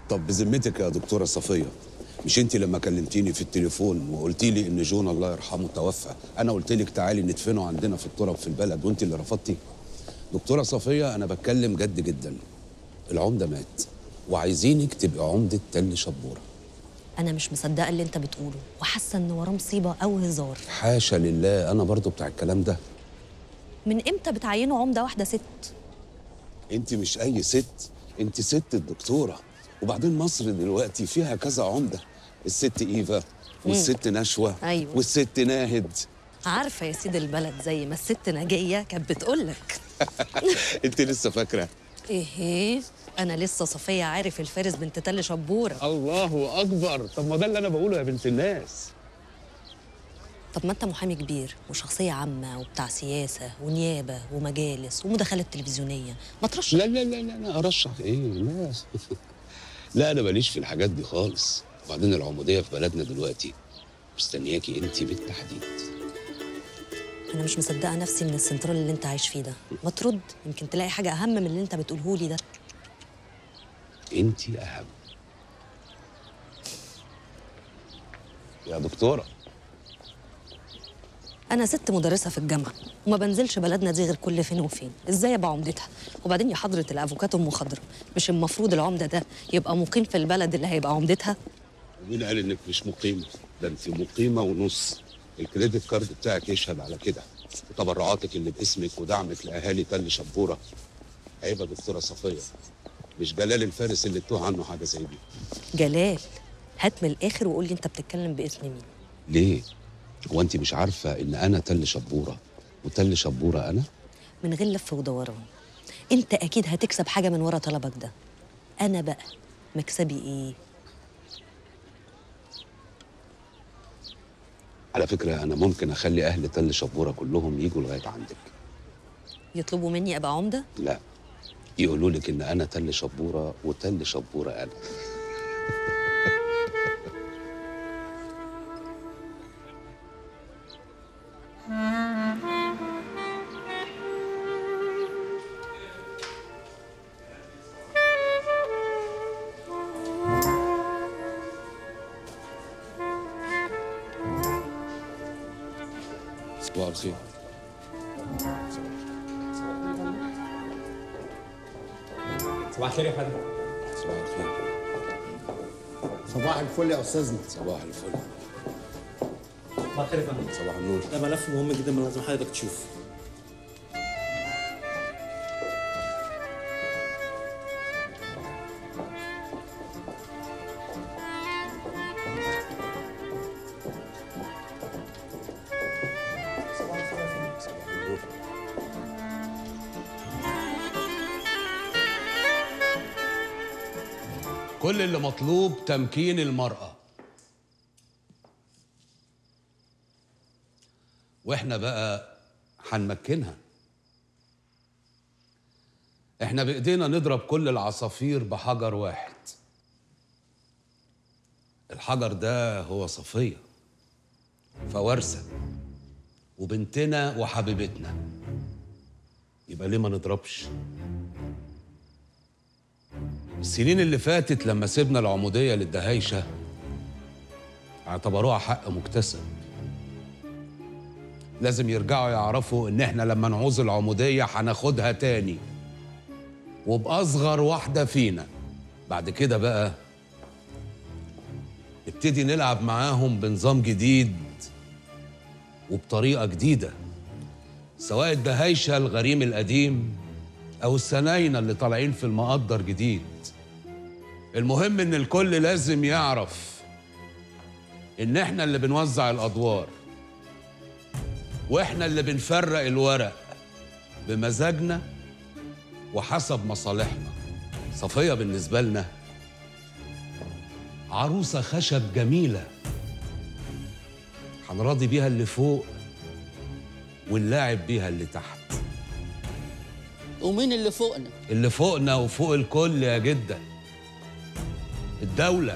طب بذمتك يا دكتوره صفيه مش انت لما كلمتيني في التليفون وقلتي لي ان جون الله يرحمه توفى انا قلت لك تعالي ندفنه عندنا في التراب في البلد وانت اللي رفضتي دكتوره صفيه انا بتكلم جد جدا العمده مات وعايزينك تبقى عمده تل شبوره انا مش مصدقه اللي انت بتقوله وحاسه ان وراه مصيبه او هزار حاشا لله انا برضو بتاع الكلام ده من امتى بتعينوا عمده واحده ست انت مش اي ست انت ست الدكتوره وبعدين مصر دلوقتي فيها كذا عمده الست ايفا والست نشوى أيوة. والست ناهد عارفه يا سيد البلد زي ما الست نجيه كانت بتقولك انت لسه فاكره ايه انا لسه صفيه عارف الفارس بنت تل شبوره الله اكبر طب ما ده اللي انا بقوله يا بنت الناس طب ما انت محامي كبير وشخصيه عامه وبتاع سياسه ونيابه ومجالس ومداخلات تلفزيونيه ما ترشح لا لا لا لا لا ارشح ايه لا لا انا ماليش في الحاجات دي خالص وبعدين العموديه في بلدنا دلوقتي مستنياكي انت بالتحديد انا مش مصدقه نفسي من السنترال اللي انت عايش فيه ده ما ترد يمكن تلاقي حاجه اهم من اللي انت بتقوله لي ده انت اهم يا دكتوره انا ست مدرسه في الجامعه وما بنزلش بلدنا دي غير كل فين وفين ازاي ابقى عمدتها وبعدين يا حضره الافوكاتو ام خضره مش المفروض العمده ده يبقى مقيم في البلد اللي هيبقى عمدتها ومين قال انك مش مقيمه ده انت مقيمه ونص الكريدت كارد بتاعك يشهد على كده وتبرعاتك اللي باسمك ودعمك لاهالي تل شبوره عيب يا دكتوره صفيه مش جلال الفارس اللي تتوه عنه حاجه زي دي جلال هات من الاخر وقول لي انت بتتكلم باسم مين ليه هو انت مش عارفه ان انا تل شبوره وتل شبوره انا من غير لف ودوران انت اكيد هتكسب حاجه من ورا طلبك ده انا بقى مكسبي ايه على فكره انا ممكن اخلي اهل تل شبوره كلهم يجوا لغايه عندك يطلبوا مني ابقى عمده لا يقولوا لك ان انا تل شبوره وتل شبوره انا صباح الخير صباح الخير يا فندم صباح الخير صباح الفل يا استاذنا صباح الفل صباح الخير يا فندم صباح النور ده ملف مهم جدا لازم حضرتك تشوفه كل اللي مطلوب تمكين المرأة واحنا بقى هنمكنها احنا بايدينا نضرب كل العصافير بحجر واحد الحجر ده هو صفية فوارسة وبنتنا وحبيبتنا يبقى ليه ما نضربش السنين اللي فاتت لما سيبنا العمودية للدهايشة اعتبروها حق مكتسب لازم يرجعوا يعرفوا ان احنا لما نعوز العمودية هناخدها تاني وبأصغر واحدة فينا بعد كده بقى نبتدي نلعب معاهم بنظام جديد وبطريقة جديدة سواء الدهايشة الغريم القديم أو السناينة اللي طالعين في المقدر جديد المهم إن الكل لازم يعرف إن إحنا اللي بنوزع الأدوار وإحنا اللي بنفرق الورق بمزاجنا وحسب مصالحنا صفية بالنسبة لنا عروسة خشب جميلة هنراضي بيها اللي فوق ونلاعب بيها اللي تحت ومين اللي فوقنا اللي فوقنا وفوق الكل يا جدة الدولة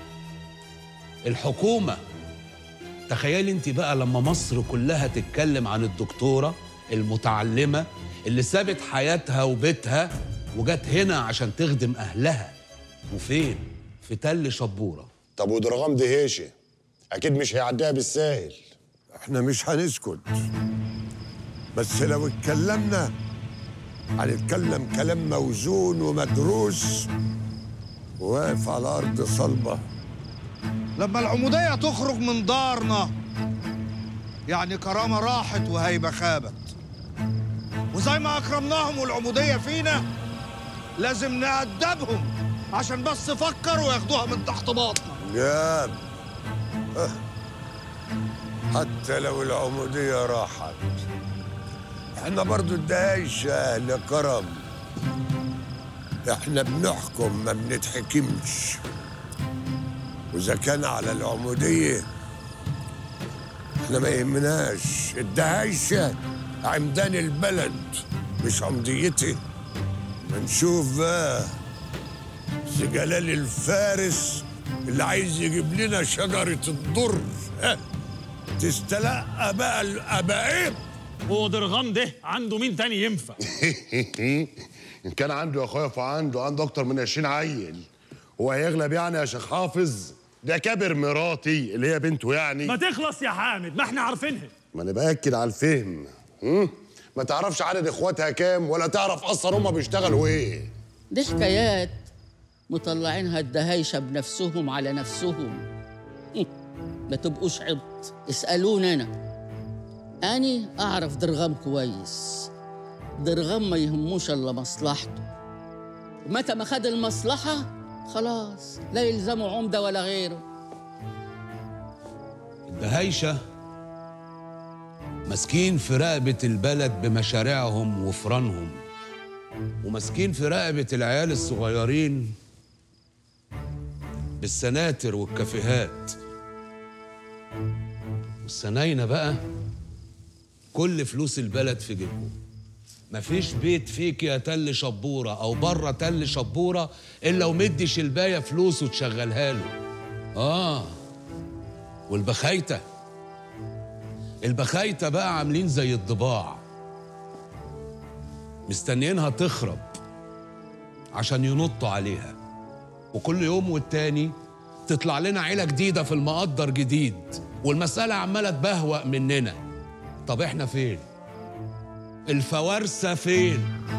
الحكومة تخيلي انت بقى لما مصر كلها تتكلم عن الدكتورة المتعلمة اللي سابت حياتها وبيتها وجت هنا عشان تخدم أهلها وفين في تل شبوره طب ودرغام دهيشه اكيد مش هيعديها بالساهل احنا مش هنسكت بس لو اتكلمنا هنتكلم كلام موزون ومدروس واقف على ارض صلبه لما العمودية تخرج من دارنا يعني كرامة راحت وهيبة خابت وزي ما أكرمناهم والعمودية فينا لازم نأدبهم عشان بس فكروا ياخدوها من تحت باطنا جاب أه. حتى لو العمودية راحت احنا برضو الدهايش أهل كرم احنا بنحكم ما بنتحكمش وإذا كان على العمودية احنا ما يهمناش الدهايشة عمدان البلد مش عمديتي ما نشوف بقى سي جلال الفارس اللي عايز يجيب لنا شجرة الضر ها تستلقى بقى الأبائب هو درغام ده عنده مين تاني ينفع ان كان عنده يا اخويا فعنده عنده اكتر من 20 عيل هو هيغلب يعني يا شيخ حافظ ده كابر مراتي اللي هي بنته يعني ما تخلص يا حامد ما احنا عارفينها ما انا باكد على الفهم هم؟ ما تعرفش عدد اخواتها كام ولا تعرف اصلا هما بيشتغلوا ايه دي حكايات مطلعينها الدهايشة بنفسهم على نفسهم ما تبقوش عبط اسألوني أنا أني أعرف درغام كويس درغام ما يهموش إلا مصلحته ومتى ما خد المصلحة خلاص لا يلزمه عمدة ولا غيره الدهايشه ماسكين في رقبه البلد بمشاريعهم وفرانهم وماسكين في رقبه العيال الصغيرين بالسناتر والكافيهات والسناينة بقى كل فلوس البلد في جيبهم مفيش بيت فيك يا تل شبورة أو بره تل شبورة إلا ومدي شلباية فلوس وتشغلها له آه والبخايتة البخايتة بقى عاملين زي الضباع مستنيينها تخرب عشان ينطوا عليها وكل يوم والتاني تطلع لنا عيلة جديدة في المقدر جديد والمسألة عمالة تبهوأ مننا طب احنا فين؟ الفوارسة فين؟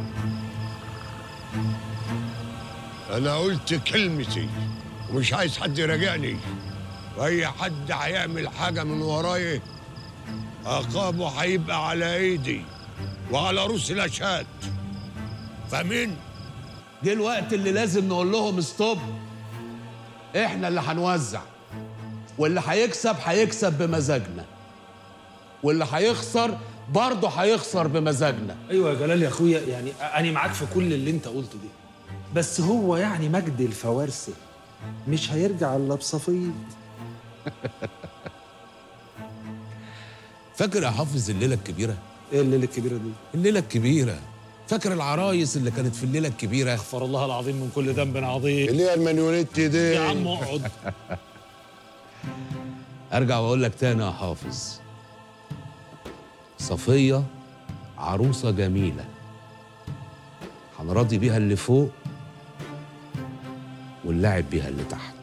أنا قلت كلمتي ومش عايز حد يراجعني وأي حد هيعمل حاجة من ورايا عقابه هيبقى على إيدي وعلى رؤوس الأشهاد فاهمين؟ جه الوقت اللي لازم نقول لهم ستوب احنا اللي هنوزع واللي هيكسب هيكسب بمزاجنا واللي هيخسر برضه هيخسر بمزاجنا ايوه يا جلال يا اخويا يعني انا معاك في كل اللي انت قلته ده بس هو يعني مجد الفوارسه مش هيرجع الا بصفيد فاكر يا حافظ الليله الكبيره ايه الليله الكبيره دي الليله الكبيره فاكر العرايس اللي كانت في الليله الكبيره استغفر الله العظيم من كل ذنب عظيم اللي هي المانيونيتي دي يا عم اقعد ارجع واقول لك تاني يا حافظ صفيه عروسه جميله هنراضي بيها اللي فوق ونلعب بيها اللي تحت